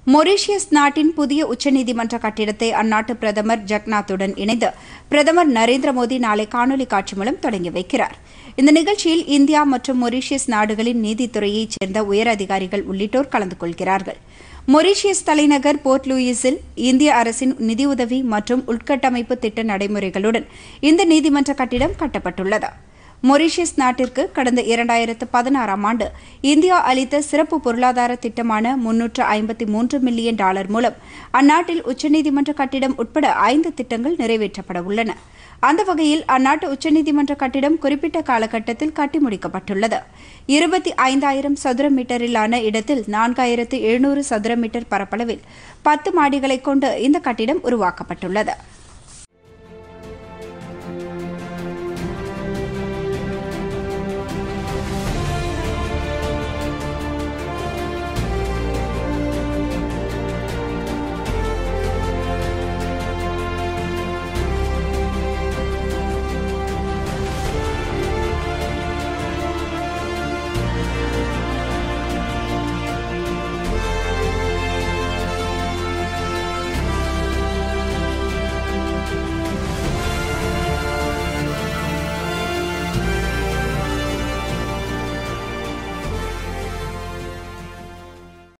Mauritius நாட்டின் புதிய உச்சநீதிமன்ற கட்டிடத்தை அந்நாட்டு பிரதமர் ஜக்நாத்துடன் இணைந்து பிரதமர் நரேந்திர மோடி நாளை காணொலி காட்சி மூலம் தொடங்கி வைக்கிறார் இந்த நிகழ்ச்சியில் இந்தியா மற்றும் மொரீஷியஸ் நாடுகளின் நீதித்துறையைச் சேர்ந்த உயர் அதிகாரிகள் உள்ளிட்டோர் கலந்து கொள்கிறார்கள் மொரீஷியஸ் தலைநகர் போர்ட் லூயிஸில் இந்திய அரசின் நிதியுதவி மற்றும் உள்கட்டமைப்பு திட்ட நடைமுறைகளுடன் இந்த நீதிமன்ற கட்டிடம் கட்டப்பட்டுள்ளது மொரீஷியஸ் நாட்டிற்கு கடந்த இரண்டாயிரத்து பதினாறாம் ஆண்டு இந்தியா அளித்த சிறப்பு பொருளாதார திட்டமான முன்னூற்று ஐம்பத்தி மூன்று மில்லியன் டாலர் மூலம் அந்நாட்டில் உச்சநீதிமன்ற கட்டிடம் உட்பட ஐந்து திட்டங்கள் நிறைவேற்றப்பட உள்ளன அந்த வகையில் அந்நாட்டு உச்சநீதிமன்ற கட்டிடம் குறிப்பிட்ட காலகட்டத்தில் கட்டி முடிக்கப்பட்டுள்ளது இருபத்தி ஐந்தாயிரம் சதுர மீட்டரிலான இடத்தில் நான்காயிரத்து எழுநூறு சதுர மீட்டர் பரப்பளவில் பத்து மாடிகளைக் கொண்டு இந்த கட்டிடம் உருவாக்கப்பட்டுள்ளது